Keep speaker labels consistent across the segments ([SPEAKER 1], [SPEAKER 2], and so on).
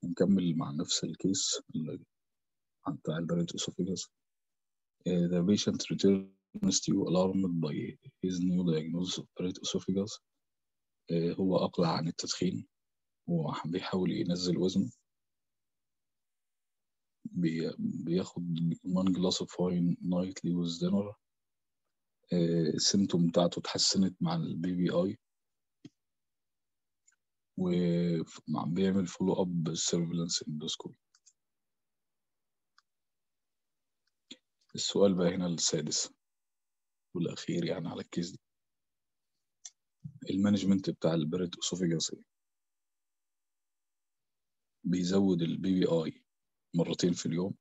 [SPEAKER 1] نكمل مع نفس الكيس اللي بتاع البريد اسوفيجاس the patient returns to you alarmed by his new diagnosis of Barrett esophagus آه، هو أقلع عن التدخين وبيحاول ينزل وزنه بي- بياخد one glass of wine nightly with dinner آه، السيمتوم بتاعته اتحسنت مع البي بي اي وبيعمل فولو اب سيرفيلانس اندوسكوبي السؤال بقى هنا السادس والأخير يعني على الكيس دي المانجمنت بتاع البريد اسوفيجاس بيزود البي بي اي مرتين في اليوم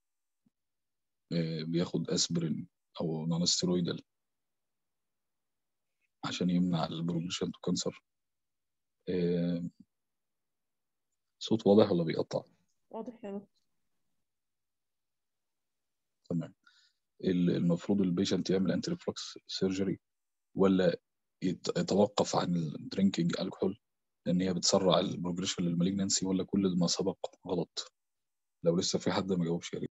[SPEAKER 1] آه، بياخد اسبرين او نون ستيرويدال عشان يمنع البروجريشن تو كانسر صوت واضح ولا بيقطع
[SPEAKER 2] واضح يا دكتور
[SPEAKER 1] تمام ال- المفروض البيشنت يعمل انتي ريفلكس سيرجري ولا يت- يتوقف عن الدرينكينج الكحول لان هي بتسرع البروجريشن للمالجنسي ولا كل ما سبق غلط لو لسه في حد ما جاوبش يا ريت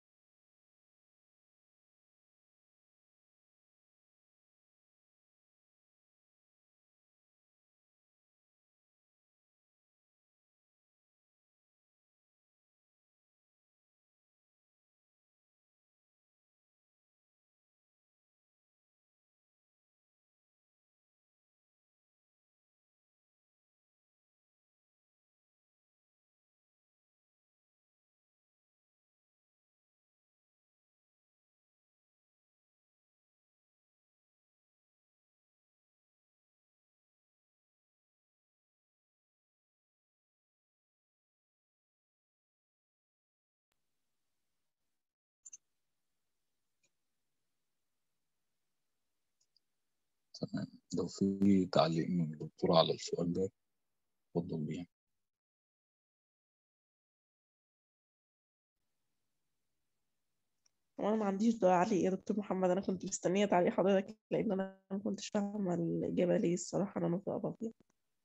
[SPEAKER 1] تمام لو في تعليق من الدكتور على السؤال ده اتفضل بيه
[SPEAKER 2] وانا ما عنديش تعليق يا دكتور محمد انا كنت مستنيه تعليق حضرتك لان انا ما كنتش فاهمه الاجابه ليه الصراحه انا نطقت فيها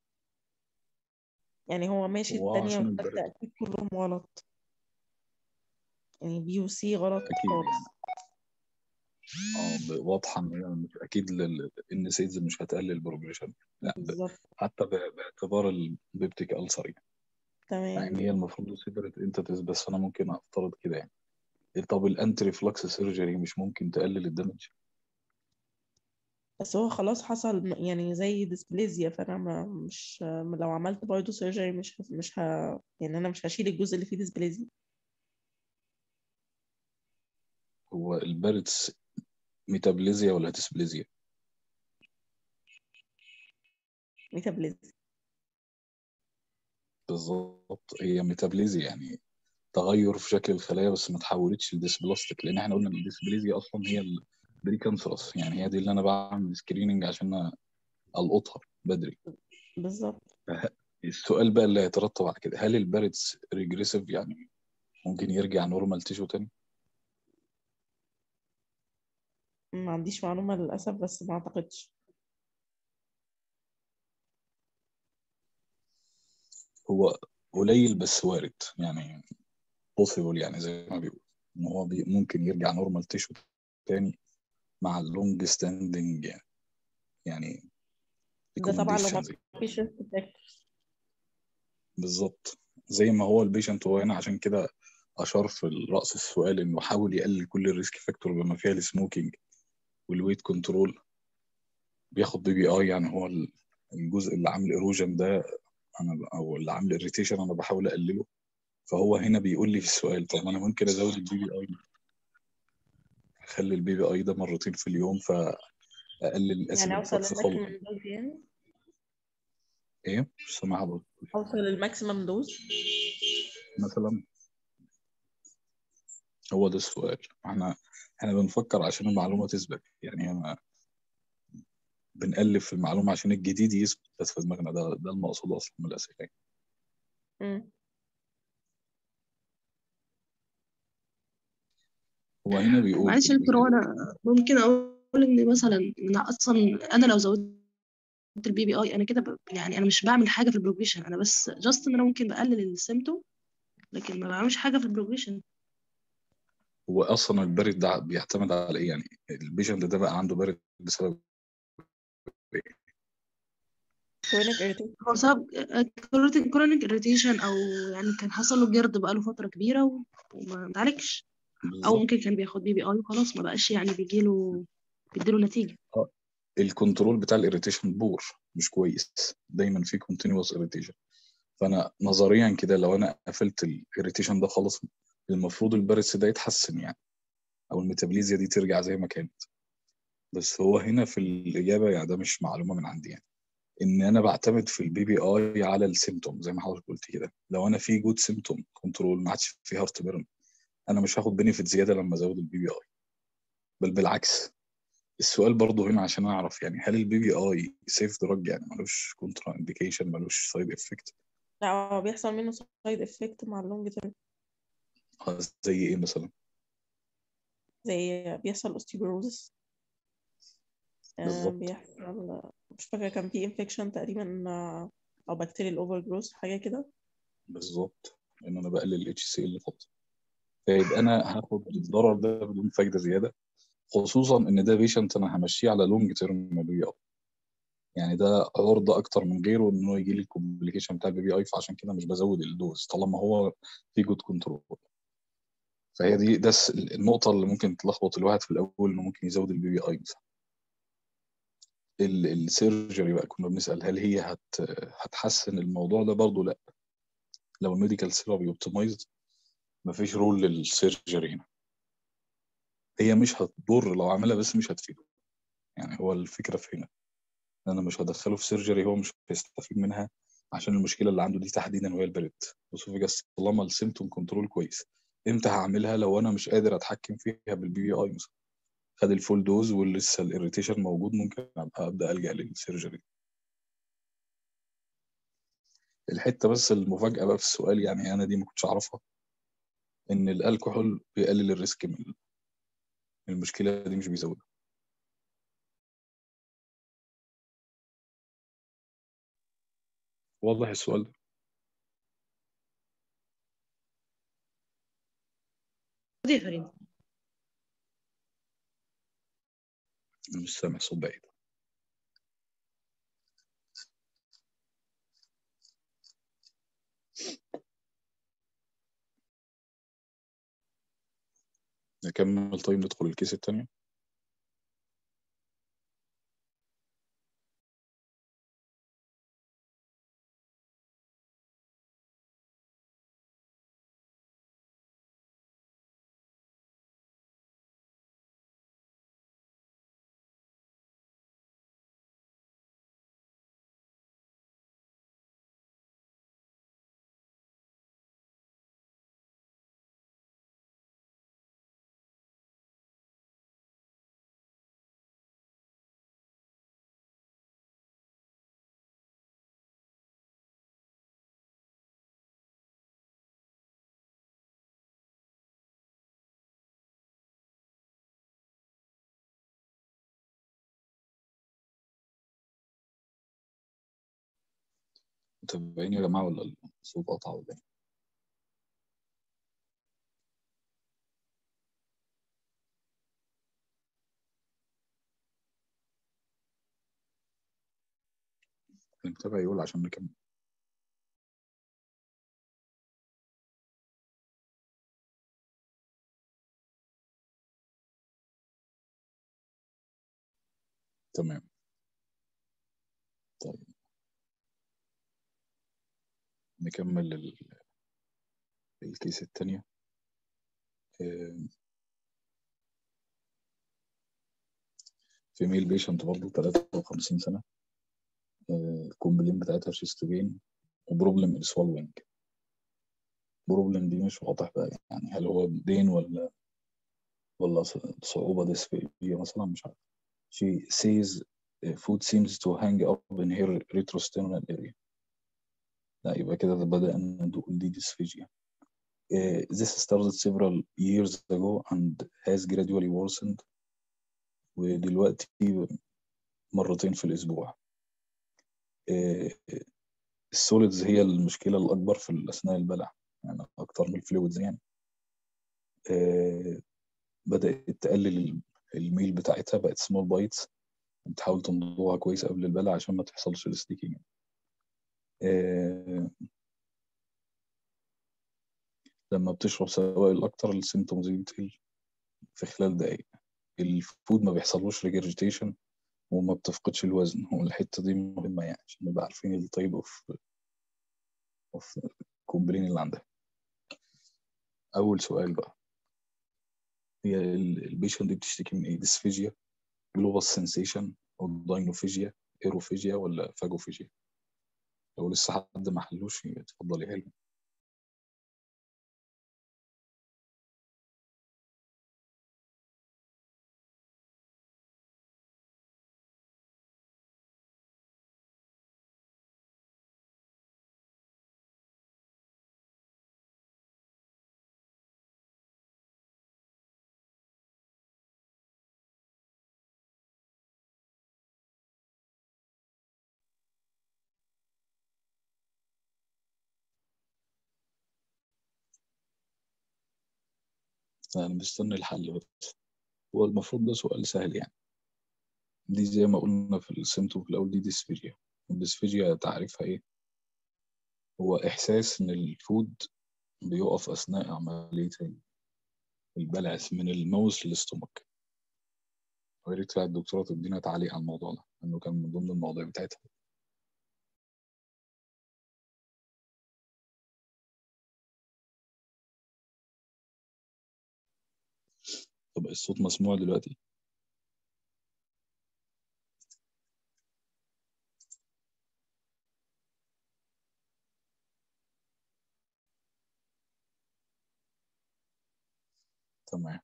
[SPEAKER 2] يعني هو ماشي
[SPEAKER 1] هو
[SPEAKER 2] التانية
[SPEAKER 1] عشان
[SPEAKER 2] والتالتة
[SPEAKER 1] البرد
[SPEAKER 2] اكيد كلهم غلط يعني بي وسي غلط
[SPEAKER 1] اكيد
[SPEAKER 2] خالص
[SPEAKER 1] اه ب- واضحه ان هي مش اكيد ان سيدز مش هتقلل البروجريشن لا ب-
[SPEAKER 2] بالظبط
[SPEAKER 1] حتى ب- باعتبار البيبتيك ألسر يعني
[SPEAKER 2] تمام
[SPEAKER 1] يعني هي المفروض سيبريت انتيتيز بس انا ممكن افترض كده يعني طب الانتي ريفلكس سيرجري مش ممكن تقلل الدمج
[SPEAKER 2] بس هو خلاص حصل م- يعني زي ديسبليزيا فانا ما مش لو عملت برضه سيرجري مش ه- مش ه... يعني انا مش هشيل الجزء اللي فيه ديسبليزيا
[SPEAKER 1] هو البارتس ميتابليزيا ولا ديسبليزيا
[SPEAKER 2] ميتابليزيا
[SPEAKER 1] بالظبط هي ميتابليزيا يعني تغير في شكل الخلايا بس ما تحولتش لديسبلاستيك لان احنا قلنا ان الديسبليزيا اصلا هي البريكانسرس يعني هي دي اللي انا بعمل سكريننج عشان القطها بدري
[SPEAKER 2] بالظبط
[SPEAKER 1] السؤال بقى اللي هيترتب على كده هل البارتس ريجريسيف يعني ممكن يرجع نورمال تيشو تاني
[SPEAKER 2] ما عنديش معلومة للأسف بس ما أعتقدش
[SPEAKER 1] هو قليل بس وارد يعني possible يعني زي ما بيقول ان هو بي ممكن يرجع نورمال تيشو تاني مع اللونج ستاندنج يعني يعني
[SPEAKER 2] ده طبعا لو ما
[SPEAKER 1] recommendations.
[SPEAKER 2] فيش فاكتورز
[SPEAKER 1] بالظبط زي ما هو البيشنت هو هنا عشان كده اشار في رأس السؤال انه حاول يقلل كل الريسك فاكتور بما فيها السموكينج والويت كنترول بياخد بي بي اي يعني هو ال- الجزء اللي عامل ايروجن ده انا ب- او اللي عامل اريتيشن انا بحاول اقلله فهو هنا بيقول لي في السؤال طب انا ممكن ازود البي بي اي اخلي البي بي اي ده مرتين في اليوم فاقلل الاسيد
[SPEAKER 2] يعني أوصل
[SPEAKER 1] ريفلكس خالص
[SPEAKER 2] للماكسيمم دوز يعني
[SPEAKER 1] ايه مش سامع حضرتك
[SPEAKER 2] أوصل للماكسيمم دوز
[SPEAKER 1] مثلا هو ده السؤال احنا احنا بنفكر عشان المعلومه تثبت يعني انا بنألف في المعلومه عشان الجديد يثبت بس في دماغنا ده ده المقصود اصلا من الاسئله
[SPEAKER 2] مم.
[SPEAKER 1] هو هنا بيقول
[SPEAKER 3] معلش يا دكتور هو انا ممكن اقول ان مثلا ان اصلا انا لو زودت البي بي اي انا كده ب... يعني انا مش بعمل حاجه في البروجريشن انا بس جاست ان انا ممكن بقلل السيمتوم لكن ما بعملش حاجة في البروجريشن
[SPEAKER 1] هو اصلا البارد ده بيعتمد على ايه يعني البيشنت ده بقى عنده بارد بسبب
[SPEAKER 2] chronic irritation
[SPEAKER 3] هو سبب كرونيك اريتيشن او يعني كان حصل له جرد بقاله فترة كبيرة و- وما اتعالجش او
[SPEAKER 1] بالظبط
[SPEAKER 3] ممكن كان بياخد بي بي اي وخلاص ما بقاش يعني بيجيله بيديله نتيجة
[SPEAKER 1] الكنترول بتاع الاريتيشن بور مش كويس دايما في كونتينوس اريتيشن فانا نظريا كده لو انا قفلت الاريتيشن ده خالص المفروض البارس ده يتحسن يعني او الميتابوليزيا دي ترجع زي ما كانت بس هو هنا في الاجابه يعني ده مش معلومه من عندي يعني ان انا بعتمد في البي بي اي على السيمتوم زي ما حضرتك قلت كده لو انا في جود سيمتوم كنترول ما عادش في هارت بيرن انا مش هاخد بينيفيت زياده لما ازود البي بي اي بل بالعكس السؤال برضه هنا عشان اعرف يعني هل البي بي اي سيف دراج يعني ملوش كونترا انديكيشن ملوش سايد افكت
[SPEAKER 2] لا هو بيحصل منه سايد افكت مع اللونج تيرم
[SPEAKER 1] زي ايه مثلا
[SPEAKER 2] زي بيحصل اوستيوبروزس
[SPEAKER 1] بالظبط.
[SPEAKER 2] بيحصل مش فاكرة كان في انفكشن تقريبا آه، او بكتيريال اوفر جروث حاجة كده
[SPEAKER 1] بالظبط ان انا بقلل الاتش سي ال فقط فيبقى انا هاخد الضرر ده بدون فايده زياده خصوصا ان ده بيشنت انا همشيه على لونج تيرم بي اي يعني ده عرضه اكتر من غيره ان هو يجي لي الكومبليكيشن بتاع البي بي اي فعشان كده مش بزود الدوز طالما هو في جود كنترول فهي دي ده الس- النقطه اللي ممكن تلخبط الواحد في الاول انه ممكن يزود البي بي اي مثلا ال- السيرجري بقى كنا بنسال هل هي هت هتحسن الموضوع ده برضه لا لو الميديكال ثيرابي اوبتمايزد مفيش رول للسيرجري هنا هي مش هتضر لو عملها بس مش هتفيده يعني هو الفكره في هنا انا مش هدخله في سيرجري هو مش هيستفيد منها عشان المشكله اللي عنده دي تحديدا وهي البرد اسوفيجاس طالما السيمتوم كنترول كويس امتى هعملها لو انا مش قادر اتحكم فيها بالبي بي اي مثلا خد الفول دوز ولسه الاريتيشن موجود ممكن ابقى ابدا الجا للسيرجري الحته بس المفاجاه بقى في السؤال يعني انا دي ما كنتش اعرفها ان الكحول بيقلل الريسك من من المشكله دي مش بيزودها واضح السؤال ده
[SPEAKER 3] دي يا فريد
[SPEAKER 1] أنا مش سامع صوت بعيد نكمل طيب ندخل الكيس التانية متابعين يا جماعة ولا الصوت قطع ولا إيه؟ المتابع يقول عشان نكمل تمام طيب نكمل ال- الكيس التانية فيميل بيشنت برضه 53 سنة الكومبلين بتاعتها شيستوبين وبروبلم السوالوينج بروبلم دي مش واضح بقى يعني هل هو دين ولا ولا صعوبة ديسبيجيا مثلا مش عارف she says uh, food seems to hang up in her retrosternal area لا يبقى كده ده بدأ ندوق دي dysphagia Uh, this started several years ago and has gradually worsened ودلوقتي مرتين في الأسبوع uh, السوليدز هي المشكلة الأكبر في أثناء البلع يعني اكتر من الفلويدز يعني آه، بدات تقلل الميل بتاعتها بقت سمول بايتس بتحاول تمضغها كويس قبل البلع عشان ما تحصلش الستيكينج آه، لما بتشرب سوائل اكتر السيمتومز دي بتقل في خلال دقايق الفود ما بيحصلوش ريجرجيتيشن وما بتفقدش الوزن والحته دي مهمه يعني عشان نبقى عارفين الطيب اوف اوف كومبلين اللي عندها اول سؤال بقى هي البيشنت دي بتشتكي من ايه ديسفيجيا جلوبال سensation او داينوفيجيا ايروفيجيا ولا فاجوفيجيا لو لسه حد ما حلوش اتفضلي حلو انا مستني الحل بس هو المفروض ده سؤال سهل يعني دي زي ما قلنا في السيمتوم في الاول دي ديسفيجيا الديسفيجيا تعريفها ايه هو احساس ان الفود بيقف اثناء عمليه البلع من الماوس للاستومك ويا ريت بقى الدكتوره تدينا تعليق على الموضوع ده لانه كان من ضمن المواضيع بتاعتها طب الصوت مسموع دلوقتي تمام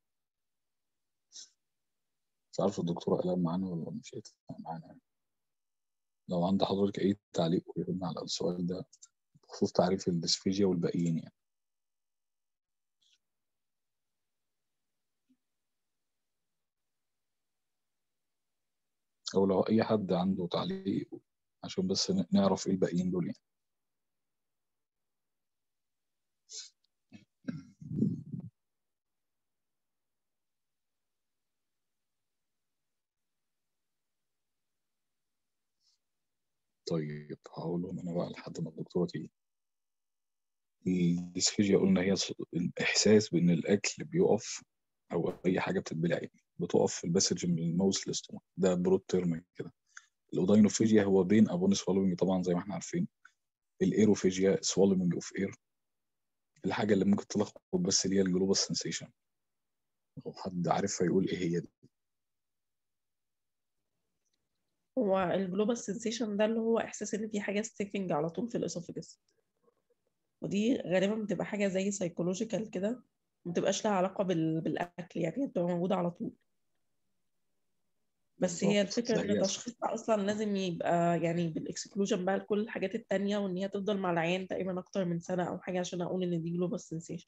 [SPEAKER 1] مش عارف الدكتورة قلم معانا ولا مش هتبقى معانا يعني. لو عند حضرتك أي تعليق قولنا على السؤال ده بخصوص تعريف الديسفيجيا والباقيين يعني أو لو أي حد عنده تعليق عشان بس ن- نعرف إيه الباقيين دول يعني طيب هقولهم أنا بقى لحد ما الدكتورة تيجي الديسفيجيا قلنا هي ص- الإحساس بإن الأكل بيقف أو أي حاجة بتتبلع يعني بتقف في الباسج من الماوس للاستومك ده برود تيرم كده الأوداينوفيجيا هو بين أبون سوالوينج طبعا زي ما احنا عارفين الايروفيجيا سوالوينج اوف اير الحاجة اللي ممكن تلخبط بس اللي هي الجلوبال سensation لو حد عارفها يقول ايه هي دي
[SPEAKER 2] هو الجلوبال سensation ده اللي هو إحساس إن في حاجة ستيكنج على طول في الأسوفجس ودي غالبا بتبقى حاجة زي سايكولوجيكال كده ما بتبقاش لها علاقة بال... بالأكل يعني هي بتبقى موجودة على طول بس هي
[SPEAKER 1] بالظبط
[SPEAKER 2] الفكرة
[SPEAKER 1] ده
[SPEAKER 2] إن
[SPEAKER 1] هي
[SPEAKER 2] تشخيصها أصلا لازم يبقى يعني بالإكسكلوجن بقى لكل الحاجات التانية وإن هي تفضل مع العيان تقريبا أكتر من سنة أو حاجة عشان أقول إن دي جلوبال سensation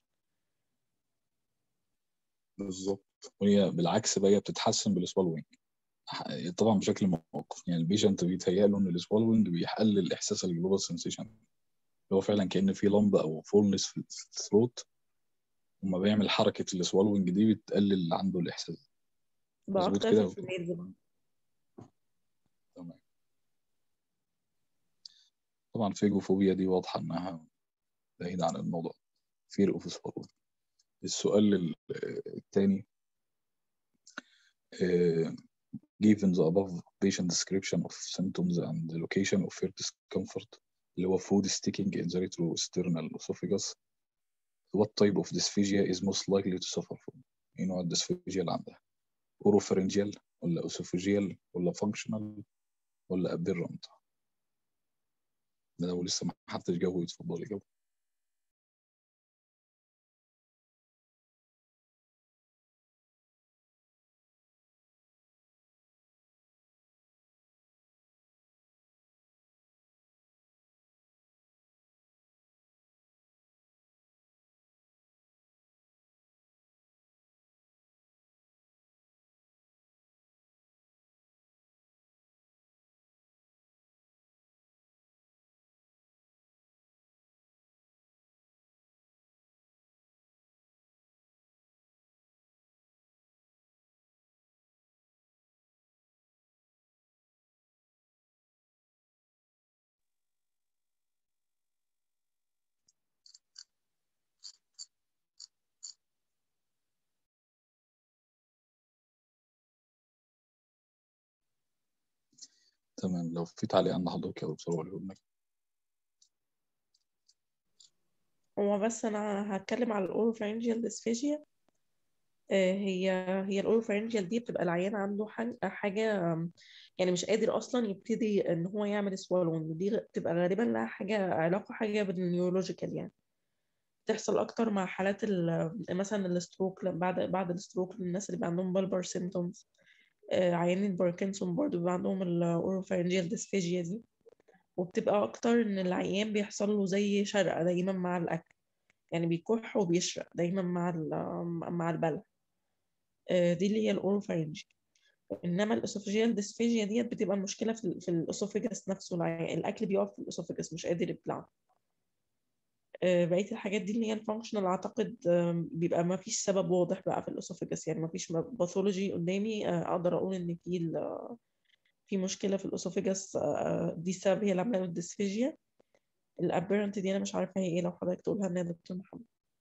[SPEAKER 1] بالظبط وهي بالعكس بقى هي بتتحسن بالسوالوينج ح- طبعا بشكل موقف يعني البيشنت بيتهيأ له ان السوالوينج بيقلل احساس الجلوبال سensation اللي هو فعلا كأن في لمبة او فولنس في الثروت وما بيعمل حركة السوالوينج دي بتقلل عنده الاحساس
[SPEAKER 2] بقى
[SPEAKER 1] مظبوط
[SPEAKER 2] أكتر في
[SPEAKER 1] كده
[SPEAKER 2] الفيميلز بقى
[SPEAKER 1] تمام طبعا فيجوفوبيا دي واضحة انها بعيدة عن الموضوع fear of swallowing السؤال ال- الثاني given the above patient description of symptoms and the location of fear discomfort اللي هو food sticking in the retrosternal esophagus what type of dysphagia is most likely to suffer from ايه نوع الديسفيجيا اللي عندها اوروفارنجيال ولا اسوفيجيال ولا فانكشنال ولا ابيرنت ده لو لسه ما حدش جاوب يتفضل يجاوب تمام لو في تعليق عند حضرتك يا دكتور قوله لنا
[SPEAKER 2] هو بس انا هتكلم على الاوروفارينجيال ديسفيجيا هي هي الاوروفارينجيال دي بتبقى العيان عنده حاج- حاجه آم، يعني مش قادر اصلا يبتدي ان هو يعمل سوالون دي بتبقى غالبا لها حاجه علاقه حاجه بالنيورولوجيكال يعني بتحصل اكتر مع حالات ال- مثلا الستروك لما بعد بعد الستروك للناس اللي بيبقى عندهم بالبر سيمتومز عيانين باركنسون برضو بيبقى عندهم الاوروفارينجيال ديسفيجيا دي وبتبقى اكتر ان العيان بيحصل له زي شرقة دايما مع الاكل يعني بيكح وبيشرق دايما مع ال- مع البلع آه، دي اللي هي الاوروفارينجيال انما الاسوفيجيال ديسفيجيا ديت بتبقى المشكله في ال- في الاسوفيجاس نفسه العيان الاكل بيقف في الاسوفيجاس مش قادر يبلعه آه، بقيه الحاجات دي اللي هي الفانكشنال اعتقد آم، بيبقى ما فيش سبب واضح بقى في الاسوفيجاس يعني ما فيش باثولوجي قدامي آه، اقدر اقول ان في ال- في مشكله في الاسوفيجاس آه، دي السبب هي اللي عامله له الديسفيجيا الابيرنت دي انا مش عارفه هي ايه لو حضرتك تقولها لنا يا دكتور محمد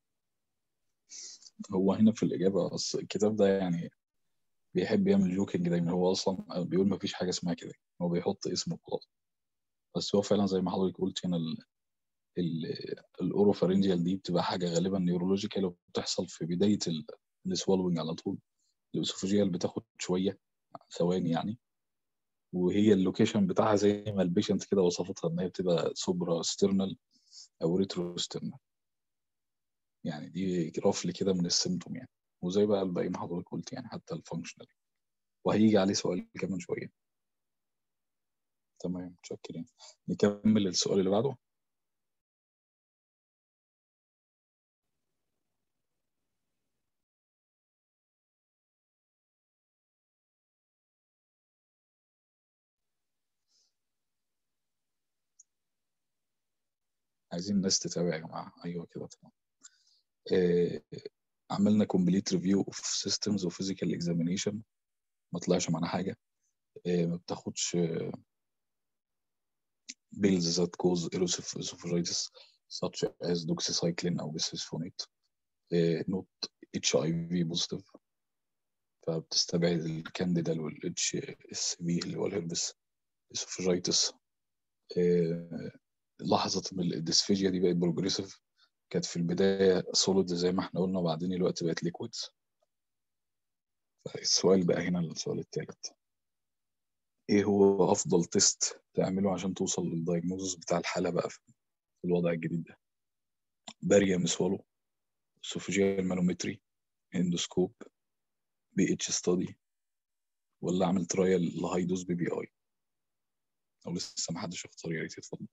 [SPEAKER 1] هو هنا في الإجابة أصل الكتاب ده يعني بيحب يعمل جوكينج دايما هو أصلا بيقول مفيش حاجة اسمها كده هو بيحط اسمه خلاص بس هو فعلا زي ما حضرتك قلت هنا ال- ال- الأوروفارينجيال دي بتبقى حاجة غالبا نيورولوجيكال وبتحصل في بداية السوالوينج على طول الأسوفوجيال بتاخد شوية ثواني يعني وهي اللوكيشن بتاعها زي ما البيشنت كده وصفتها ان هي بتبقى سوبرا سترنال او ريترو سترنال يعني دي رفل كده من السيمتوم يعني وزي بقى الباقي ما حضرتك قلت يعني حتى الفانكشنال وهيجي عليه سؤال كمان شويه تمام متشكرين نكمل السؤال اللي بعده عايزين الناس تتابع يا جماعه ايوه كده تمام آه، عملنا كومبليت ريفيو اوف سيستمز وفيزيكال اكزامينيشن ما طلعش معانا حاجه آه، ما بتاخدش بيلز ذات كوز elusive esophagitis such as doxycycline او bisphosphonate نوت اتش اي في بوزيتيف فبتستبعد الكانديدا والاتش اس بي اللي هو الهربس اسوفاجيتس لاحظت ان الديسفيجيا دي بقت بروجريسيف كانت في البدايه سوليد زي ما احنا قلنا وبعدين الوقت بقت ليكويدز السؤال بقى هنا السؤال الثالث ايه هو افضل تيست تعمله عشان توصل للدايجنوزس بتاع الحاله بقى في الوضع الجديد ده باريا سوالو اسوفاجيال مانومتري اندوسكوب بي اتش ستادي ولا اعمل ترايل لهاي دوز بي بي اي او لسه ما حدش اختار يا ريت يتفضل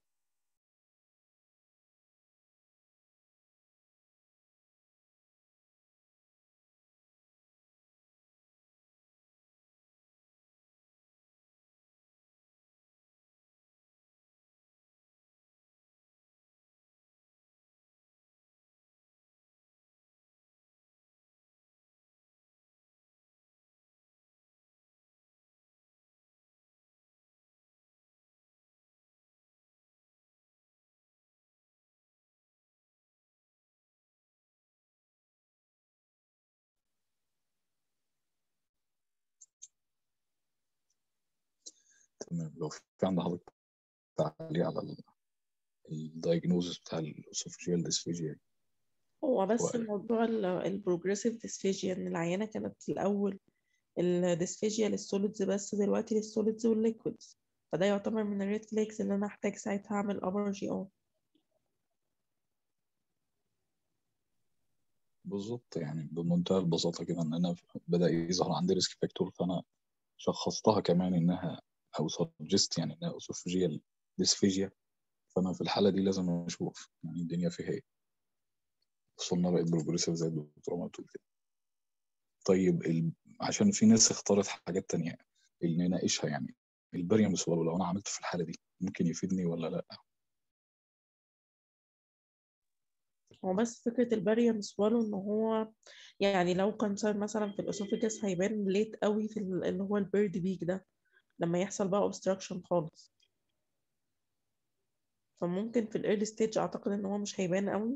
[SPEAKER 1] تمام لو في عند حضرتك تعليق على الدايجنوزس بتاع الاسوفاجيال ديسفيجيا
[SPEAKER 2] هو بس
[SPEAKER 1] سؤال.
[SPEAKER 2] موضوع البروجريسيف ديسفيجيا ان العيانه كانت الاول الديسفيجيا للسوليدز بس دلوقتي للسوليدز والليكويدز فده يعتبر من الريد فليكس اللي انا احتاج ساعتها اعمل ابر جي او
[SPEAKER 1] بالظبط يعني بمنتهى البساطه كده ان انا بدا يظهر عندي ريسك فاكتور فانا شخصتها كمان انها او سجست يعني انها اسوفاجيال ديسفيجيا فانا في الحاله دي لازم اشوف يعني الدنيا فيها ايه وصلنا بقت بروجريسيف زي الدكتوره ما بتقول كده طيب ال... عشان في ناس اختارت حاجات تانية اللي نناقشها يعني البريم سوالو لو انا عملته في الحاله دي ممكن يفيدني ولا لا
[SPEAKER 2] هو بس فكرة الباريوم سوالو ان هو يعني لو كان صار مثلا في الاسوفيجاس هيبان ليت قوي في ال- اللي هو البيرد بيك ده لما يحصل بقى obstruction خالص فممكن في الايرلي ستيج اعتقد ان هو مش هيبان قوي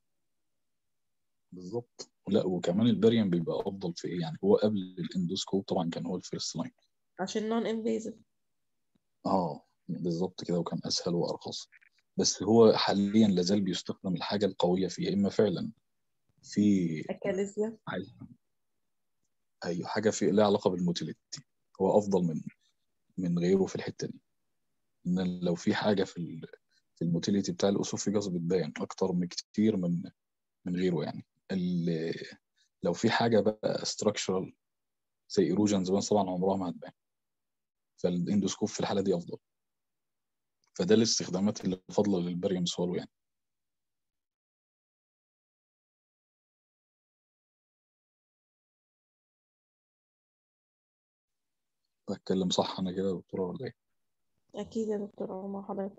[SPEAKER 1] بالظبط لا وكمان البريم بيبقى افضل في ايه يعني هو قبل الاندوسكوب طبعا كان هو الفيرست لاين
[SPEAKER 2] عشان نون انفيزيف
[SPEAKER 1] اه بالظبط كده وكان اسهل وارخص بس هو حاليا لازال بيستخدم الحاجه القويه فيه اما فعلا في
[SPEAKER 2] اكاليزيا
[SPEAKER 1] عايز اي حاجه في لها علاقه بالموتيليتي هو افضل من من غيره في الحته دي ان لو في حاجه في ال... في الموتيليتي بتاع الاسوفيجاس بتبان اكتر من كتير من من غيره يعني ال... لو في حاجه بقى ستراكشرال زي ايروجنز بس طبعا عمرها ما هتبان فالاندوسكوب في الحاله دي افضل فده الاستخدامات اللي فاضله للبريم سوالو يعني بتكلم صح انا كده يا دكتوره ولا ايه؟
[SPEAKER 2] اكيد يا دكتور مع حضرتك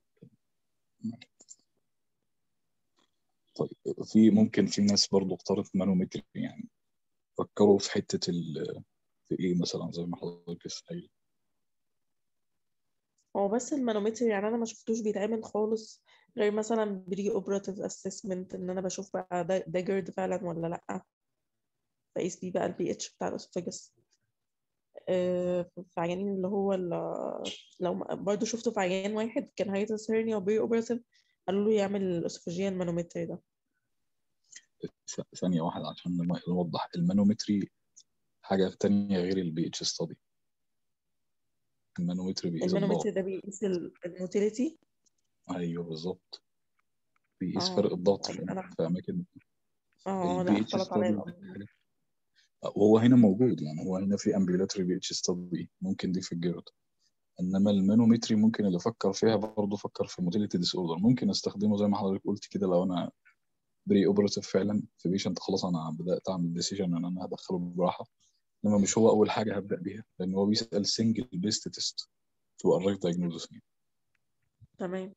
[SPEAKER 1] طيب في ممكن في ناس برضو اختارت مانومتري يعني فكروا في حته ال في ايه مثلا زي ما حضرتك لسه قايل
[SPEAKER 2] هو بس المانومتر يعني انا ما شفتوش بيتعمل خالص غير مثلا بري اوبراتيف اسسمنت ان انا بشوف بقى ده ده جيرد فعلا ولا لا بقيس بيه بقى البي اتش بتاع الاسوفاجس آه، في عيانين اللي هو ال- لو ما- برضو شفته في عيان واحد كان هايتس هيرنيا وبري اوبراتيف قالوا له يعمل الاسوفاجيال مانومتر ده
[SPEAKER 1] ث- ثانيه واحده عشان نم- نوضح المانومتري حاجه تانية غير البي اتش ستادي المانومتري بيقيس
[SPEAKER 2] المانومتر
[SPEAKER 1] الضغط
[SPEAKER 2] ده بيقيس الموتيليتي
[SPEAKER 1] ايوه بالظبط بيقيس
[SPEAKER 2] اه
[SPEAKER 1] فرق الضغط
[SPEAKER 2] طيب
[SPEAKER 1] في
[SPEAKER 2] انا
[SPEAKER 1] في اماكن
[SPEAKER 2] اه
[SPEAKER 1] البي
[SPEAKER 2] لا
[SPEAKER 1] اتش
[SPEAKER 2] اختلط عليا
[SPEAKER 1] ستادي
[SPEAKER 2] الامر
[SPEAKER 1] وهو هنا موجود يعني هو هنا في امبيولاتري بي اتش ستادي ممكن دي في الجيرد انما المانومتري ممكن اللي فكر فيها برضه فكر في موتيليتي ديس اوردر ممكن استخدمه زي ما حضرتك قلت كده لو انا بري اوبراتيف فعلا في بيشنت خلاص انا بدات اعمل ديسيجن ان انا هدخله بجراحه انما مش هو اول حاجه هبدا بيها لان هو بيسال سنجل بيست تيست تو اريف دايجنوزس
[SPEAKER 2] تمام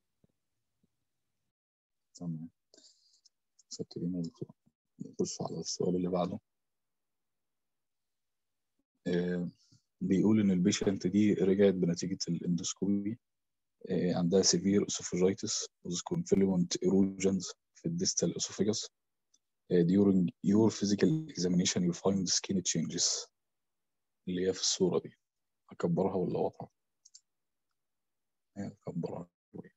[SPEAKER 1] تمام فاكرين يا دكتور نخش على السؤال اللي بعده آه، بيقول ان البيشنت دي رجعت بنتيجه الاندوسكوبي آه، عندها سيفير اسوفيجيتس with confluent erosions في الديستال esophagus آه، during your physical examination you find skin changes اللي هي في الصورة دي أكبرها ولا واضحة؟ آه، أكبرها شوية.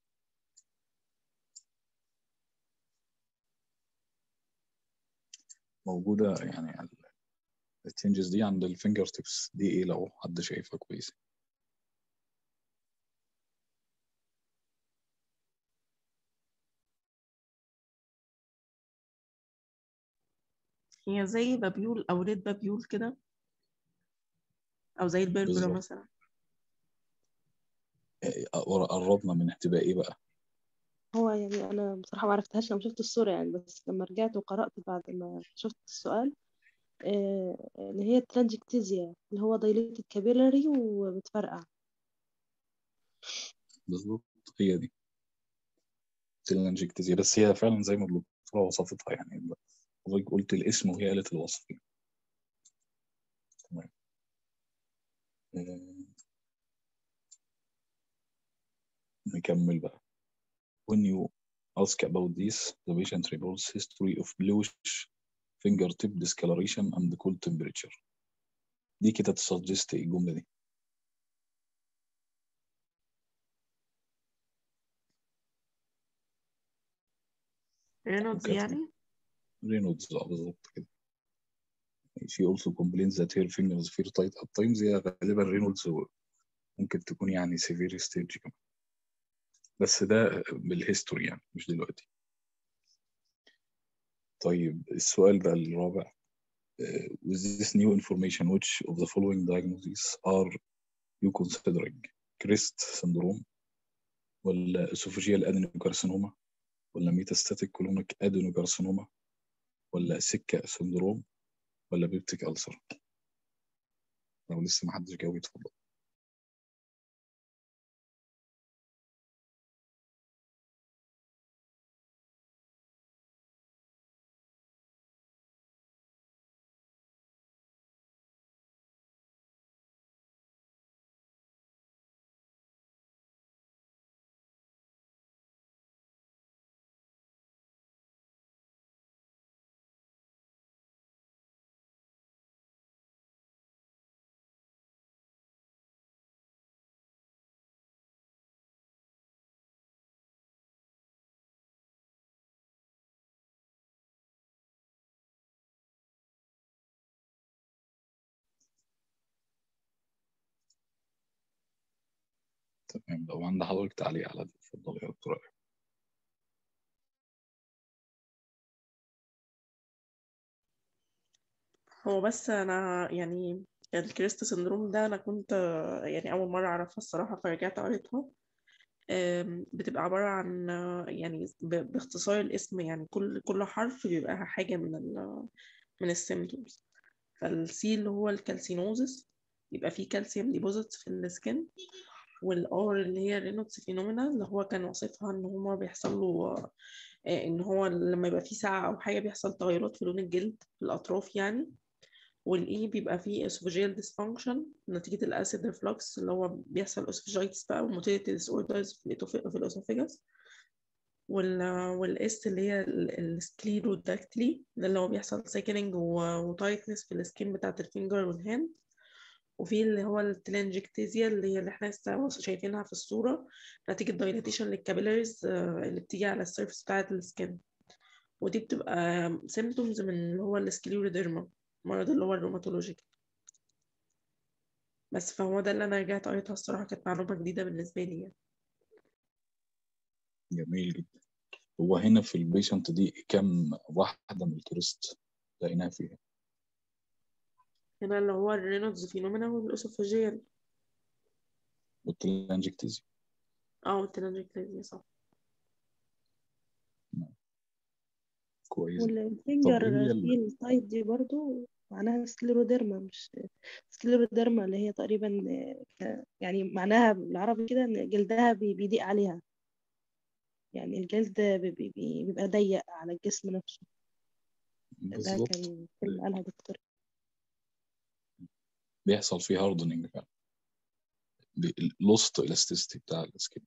[SPEAKER 1] موجودة يعني التشنجز دي عند الفينجر تيبس دي ايه لو حد شايفها كويس
[SPEAKER 2] هي زي بابيول او ريد بابيول كده او زي البربرة
[SPEAKER 1] بالظبط
[SPEAKER 2] مثلا
[SPEAKER 1] آه، قربنا من هتبقى ايه بقى
[SPEAKER 3] هو يعني أنا بصراحة ما عرفتهاش لما شفت الصورة يعني بس لما رجعت وقرأت بعد ما شفت السؤال آه، اللي هي الترانجكتيزيا اللي هو دايليتد كابيلاري وبتفرقع
[SPEAKER 1] بالظبط هي دي تلانجكتيزيا بس هي فعلا زي ما الدكتورة وصفتها يعني حضرتك قلت الاسم وهي قالت الوصف تمام آه، نكمل بقى when you ask about this the patient reports history of bluish fingertip discoloration and cold temperature دي كده تسجست ايه الجملة دي
[SPEAKER 2] رينولدز
[SPEAKER 1] ممكن
[SPEAKER 2] يعني
[SPEAKER 1] رينولدز اه بالظبط كده she also complains that her fingers feel tight at times هي غالبا رينولدز ممكن تكون يعني severe stage كمان بس ده بالهيستوري يعني مش دلوقتي طيب السؤال بقى الرابع uh, with this new information which of the following diagnoses are you considering CREST syndrome ولا esophageal adenocarcinoma ولا metastatic colonic adenocarcinoma ولا سكة syndrome ولا بيبتيك ألسر لو لسه ما حدش جاوب يتفضل تمام لو عند حضرتك تعليق على دي اتفضل يا دكتور آية.
[SPEAKER 2] هو بس انا يعني الكريست سندروم ده انا كنت آه، يعني اول مره اعرفها الصراحه فرجعت قريتها آم، بتبقى عباره عن آه، يعني ب- باختصار الاسم يعني كل كل حرف بيبقى حاجه من ال من السيمتومز فالسي اللي هو الكالسينوزس يبقى فيه كالسيوم ديبوزيتس في السكن والار اللي هي رينوتس فينومينا اللي هو كان وصفها ان هو بيحصل له آه، ان هو لما يبقى فيه ساعة او حاجة بيحصل تغيرات في لون الجلد في الاطراف يعني والاي بيبقى فيه اسوفيجيال ديسفانكشن نتيجة الاسيد ريفلكس اللي هو بيحصل اسوفيجايتس بقى وموتيليتي ديس اوردرز في الإتوف- في الاسوفيجاس وال والاس اللي هي السكليروداكتلي ده اللي هو بيحصل سيكننج وتايتنس في السكين بتاعت الفينجر والهاند وفي اللي هو التلانجكتيزيا اللي هي اللي احنا لسه شايفينها في الصورة نتيجة دايلاتيشن للكابيلاريز اللي بتيجي على السيرفس بتاعة السكين ودي بتبقى سيمتومز من اللي هو السكليروديرما المرض اللي هو الروماتولوجيك بس فهو ده اللي انا رجعت قريتها الصراحة كانت معلومة جديدة بالنسبة لي يعني.
[SPEAKER 1] جميل جدا هو هنا في البيشنت دي كم واحدة من الكريست لقيناها فيها
[SPEAKER 2] هنا اللي هو الرينودز فينومينا والاسوفاجيال
[SPEAKER 1] والتلانجكتيزي
[SPEAKER 2] اه التلانجكتيزيا صح
[SPEAKER 1] كويس طب
[SPEAKER 3] والفينجر
[SPEAKER 1] ايه هي
[SPEAKER 3] في
[SPEAKER 1] ال-
[SPEAKER 3] التايت دي برضو معناها سكليروديرما مش سكليروديرما اللي هي تقريبا ك- يعني معناها بالعربي كده ان جلدها بي- بيضيق عليها يعني الجلد بي- بي- بي- بيبقى ضيق على الجسم نفسه ده
[SPEAKER 1] بالظبط
[SPEAKER 3] كان كلمة قالها دكتور
[SPEAKER 1] بيحصل فيه هاردنينج فعلا لوست الاستيستي بتاع السكين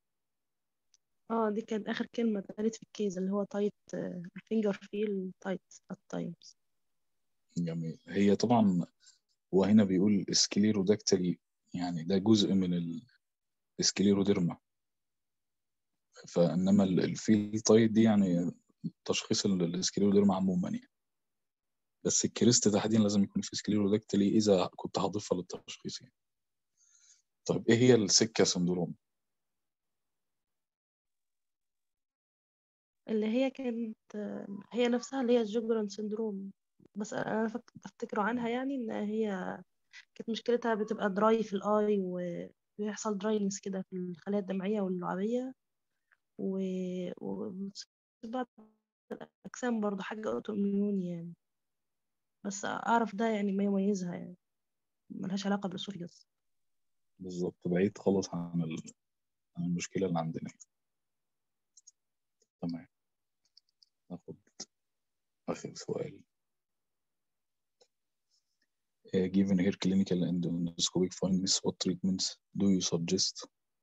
[SPEAKER 3] اه دي كانت اخر كلمة اتقالت في الكيس اللي هو تايت الفينجر فيل تايت at times
[SPEAKER 1] جميل هي طبعا هو هنا بيقول سكليروداكتري يعني ده جزء من السكليروديرما فانما ال- الفيل تايت دي يعني تشخيص ال- السكليروديرما عموما يعني بس الكريست تحديدا لازم يكون في سكليروداكتلي اذا كنت هضيفها للتشخيص يعني طيب ايه هي السكه سندروم
[SPEAKER 3] اللي هي كانت آه، هي نفسها اللي هي الجوجران سندروم بس انا فك- بفتكره عنها يعني ان هي كانت مشكلتها بتبقى دراي في الاي وبيحصل دراينس كده في الخلايا الدمعية واللعابية و... وبتصيب بعض الأجسام برضه حاجة أوتو إميون يعني بس أعرف ده يعني ما يميزها يعني ملهاش علاقة بالأسوفيجاس
[SPEAKER 1] بالظبط بعيد خالص عن ال- عن المشكله اللي عندنا تمام ناخد اخر سؤال Uh, given here clinical and endoscopic findings, what treatments do you suggest?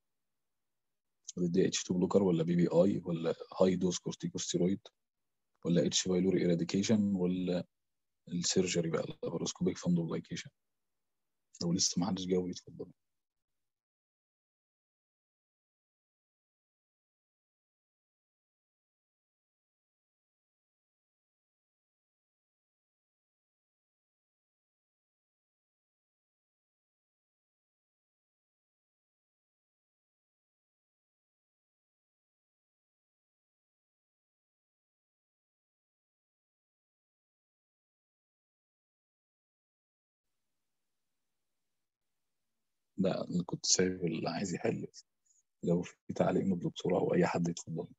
[SPEAKER 1] the H2 blocker ولا بي بي اي ولا هاي دوز كورتيكوستيرويد ولا اتش بايلوري ايراديكيشن ولا السيرجري بقى اللاباروسكوبيك فاندوبلايكيشن لو لسه ما حدش جاوب يتفضل لا انا كنت سايب اللي عايز يحل لو في تعليق من الدكتور او اي حد يتفضل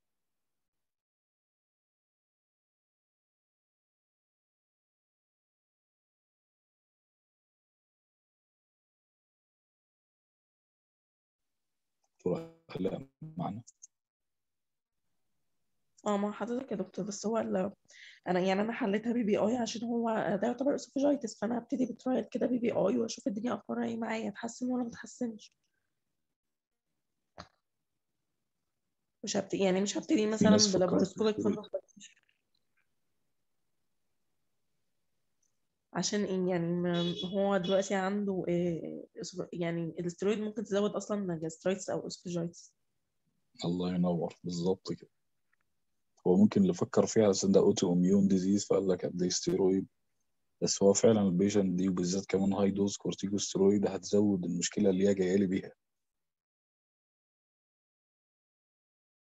[SPEAKER 1] دكتور لا معنا
[SPEAKER 2] اه مع حضرتك يا دكتور بس هو ال- انا يعني انا حليتها بي بي اي عشان هو ده يعتبر اسوفيجايتس فانا هبتدي بترايل كده بي بي اي واشوف الدنيا اخبارها ايه معايا اتحسن ولا ما اتحسنش مش هبتدي يعني مش هبتدي
[SPEAKER 1] في
[SPEAKER 2] مثلا
[SPEAKER 1] ناس فكرت
[SPEAKER 2] بلاباروسكوبيك
[SPEAKER 1] تشتري
[SPEAKER 2] فاندوبلايكيشن عشان ايه يعني ما- هو دلوقتي عنده إيه إسو- يعني الاسترويد ممكن تزود اصلا جاسترايتس او اسوفيجايتس
[SPEAKER 1] الله ينور بالظبط كده هو ممكن اللي فكر فيها عشان ده اوتو اميون ديزيز فقال لك قد ايه ستيرويد بس هو فعلا البيشنت دي وبالذات كمان هاي دوز كورتيكوستيرويد هتزود المشكله اللي هي جايه لي بيها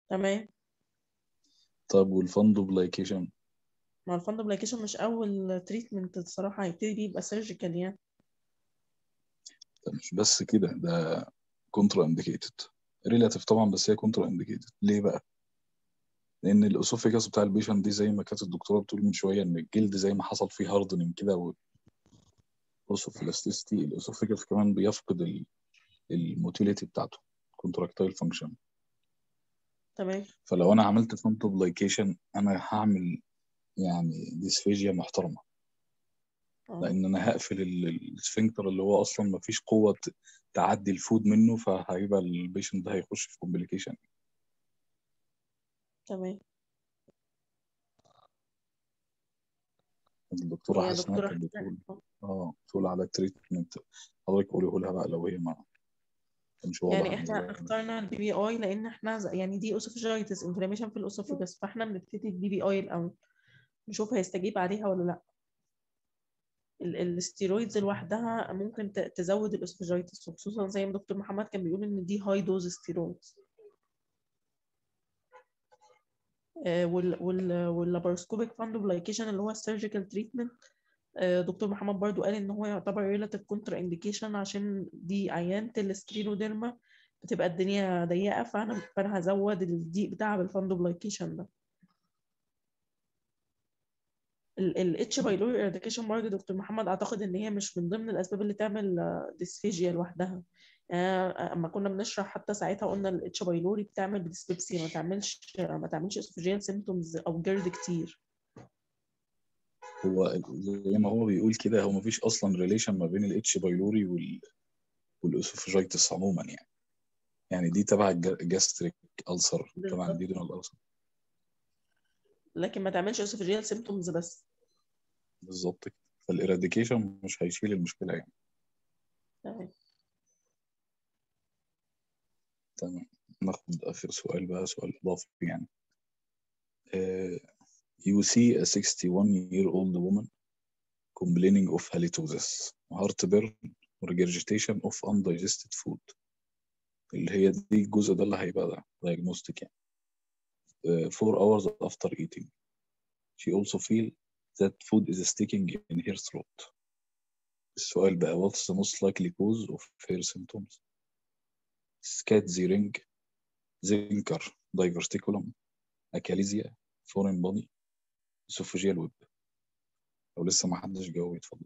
[SPEAKER 2] تمام
[SPEAKER 1] طب والفندوبلايكيشن
[SPEAKER 2] مع الفندبلايكيشن مش اول تريتمنت الصراحه هيبتدي بيه يبقى سيرجيكال يعني
[SPEAKER 1] ده مش بس كده ده كونترا انديكيتد ريلاتيف طبعا بس هي كونترا انديكيتد ليه بقى؟ لان الاسوفيجاس بتاع البيشنت دي زي ما كانت الدكتوره بتقول من شويه ان الجلد زي ما حصل فيه هاردنج كده والاستيستي الاسوفيجاس كمان بيفقد الموتيليتي بتاعته كونتراكتايل فانكشن
[SPEAKER 2] تمام
[SPEAKER 1] فلو انا عملت فانتوبلايكيشن انا هعمل يعني ديسفيجيا محترمه
[SPEAKER 2] اه
[SPEAKER 1] لان انا هقفل ال- السفنكتر اللي هو اصلا ما فيش قوه ت- تعدي الفود منه فهيبقى البيشنت ده هيخش في كومبليكيشن
[SPEAKER 2] تمام
[SPEAKER 1] الدكتوره
[SPEAKER 2] هي
[SPEAKER 1] حسناء
[SPEAKER 2] دكتورة
[SPEAKER 1] كانت
[SPEAKER 2] حسناء
[SPEAKER 1] بتقول
[SPEAKER 2] اه.
[SPEAKER 1] اه بتقول على التريتمنت حضرتك قوليه لها بقى لو هي ما مش واضح
[SPEAKER 2] يعني احنا
[SPEAKER 1] بالنسبة لها.
[SPEAKER 2] اخترنا البي بي اي لان احنا ز- يعني دي اوسوفيجايتس انفلاميشن في الاسوفيجاس فاحنا بنبتدي البي بي اي الاول نشوف هيستجيب عليها ولا لا ال- الستيرويدز لوحدها ممكن ت- تزود الاسوفيجايتس وخصوصا زي ما دكتور محمد كان بيقول ان دي هاي دوز ستيرويدز وال وال واللاباروسكوبيك فاندوبلايكيشن اللي هو السيرجيكال تريتمنت دكتور محمد برضو قال ان هو يعتبر ريلاتيف كونترا انديكيشن عشان دي عيانة السكليروديرما بتبقى الدنيا ضيقة فانا فانا هزود الضيق بتاعها بالفاندوبلايكيشن ده الاتش بايلوري ايراديكيشن برضه دكتور محمد اعتقد ان هي مش من ضمن الاسباب اللي تعمل ديسفيجيا لوحدها يعني اما كنا بنشرح حتى ساعتها قلنا الاتش بايلوري بتعمل ديسبيبسيا ما تعملش ما تعملش اسوفيجيال سيمتومز او جرد كتير
[SPEAKER 1] هو زي ما هو بيقول كده هو ما فيش اصلا ريليشن ما بين الاتش بايلوري وال والاسوفيجايتس عموما يعني يعني دي تبع الجاستريك ألسر تبع
[SPEAKER 2] بالظبط.
[SPEAKER 1] الديدونال ألسر
[SPEAKER 2] لكن ما تعملش اسوفيجيال سيمتومز بس
[SPEAKER 1] بالظبط كده فالإراديكيشن مش هيشيل المشكلة يعني
[SPEAKER 2] تمام
[SPEAKER 1] تمام ناخد آخر سؤال بقى سؤال إضافي يعني uh, you see a 61 year old woman complaining of halitosis heartburn regurgitation of undigested food اللي هي دي الجزء ده اللي هيبقى ده diagnostic يعني uh, four hours after eating she also feel that food is sticking in her throat السؤال بقى what's the most likely cause of her symptoms سكات رينج زنكر دايفرتيكولوم اكاليزيا فورين بودي اسوفوجيال ويب لو لسه ما حدش جاوب يتفضل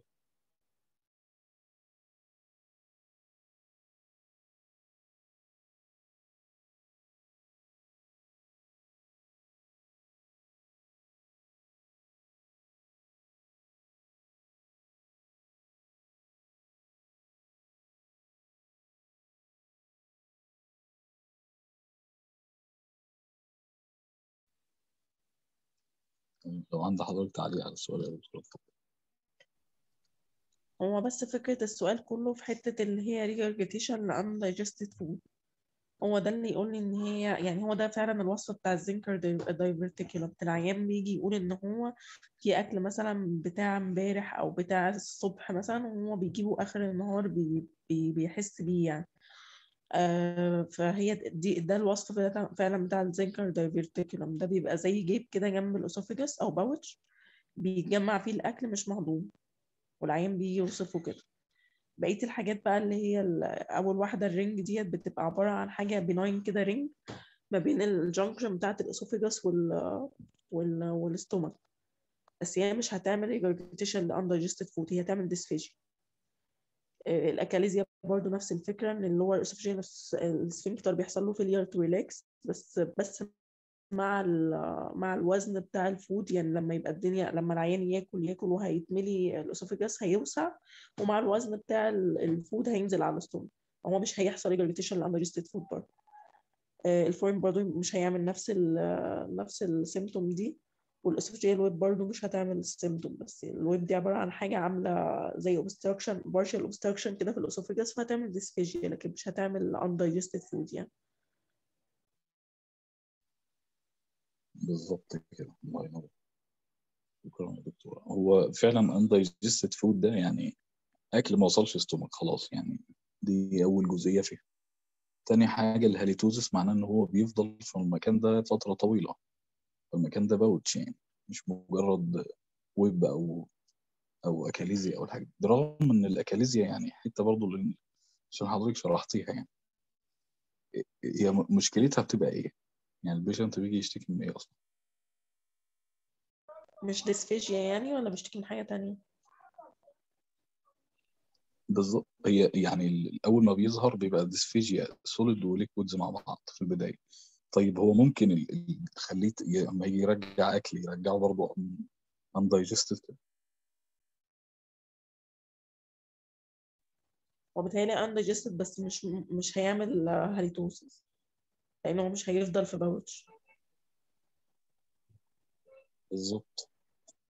[SPEAKER 1] لو عند حضرتك تعليق على السؤال يا دكتور اتفضل
[SPEAKER 2] هو بس فكرة السؤال كله في حتة اللي هي regurgitation ل undigested food هو ده اللي يقول لي ان هي يعني هو ده فعلا الوصف بتاع الزنكر دايفرتيكولم العيان بيجي يقول ان هو في اكل مثلا بتاع امبارح او بتاع الصبح مثلا وهو بيجيبه اخر النهار بي بي بيحس بيه يعني آه فهي دي ده الوصف بتاع- فعلا بتاع الزنكر دايفرتيكولم ده بيبقى زي جيب كده جنب الاسوفيجس او باوتش بيتجمع فيه الاكل مش مهضوم والعيان بيجي يوصفه كده بقية الحاجات بقى اللي هي ال- أول واحدة الرينج ديت بتبقى عبارة عن حاجة بناين كده رينج ما بين الجنكشن بتاعة الأسوفيجاس وال وال والستومك بس هي مش هتعمل ريجرجيتيشن لأندايجستد فود هي هتعمل ديسفيجيا الأكاليزيا برضو نفس الفكرة إن اللي هو الأسوفيجيال السفنكتر بيحصل له فيلير تو ريلاكس بس بس مع ال- مع الوزن بتاع الفود يعني لما يبقى الدنيا لما العيان ياكل ياكل وهيتملي الاسوفيجاس هيوسع ومع الوزن بتاع ال- الفود هينزل على الستوم هو مش هيحصل ريجرجيتيشن لاندجستد فود برضه آه، الفورين برضه مش هيعمل نفس ال نفس السيمتوم دي والاسوفيجيال ويب برضه مش هتعمل السيمتوم بس الويب دي عباره عن حاجه عامله زي اوبستراكشن بارشال اوبستراكشن كده في الاسوفيجاس فهتعمل ديسفيجيا لكن مش هتعمل undigested فود يعني
[SPEAKER 1] بالظبط كده الله ينور شكرا يا دكتور هو فعلا undigested food ده يعني اكل ما وصلش ستومك خلاص يعني دي اول جزئيه فيها تاني حاجة الهاليتوزس معناه إن هو بيفضل في المكان ده فترة طويلة المكان ده باوتش يعني مش مجرد ويب أو أو أكاليزيا أو الحاجة برغم إن الأكاليزيا يعني حتة برضه لأن- عشان حضرتك شرحتيها يعني هي م- مشكلتها بتبقى إيه؟ يعني البيشنت بيجي يشتكي من إيه أصلا؟
[SPEAKER 2] مش ديسفيجيا يعني ولا بيشتكي من حاجة تانية
[SPEAKER 1] بالظبط هي يعني ال- أول ما بيظهر بيبقى ديسفيجيا سوليد وليكويدز مع بعض في البداية طيب هو ممكن ال- ال- تخليه ت- ي- لما يجي يرجع أكل يرجعه برضه undigested
[SPEAKER 2] وبالتالي undigested بس مش مش هيعمل هاليتوسيس لأنه مش هيفضل في باوتش
[SPEAKER 1] بالظبط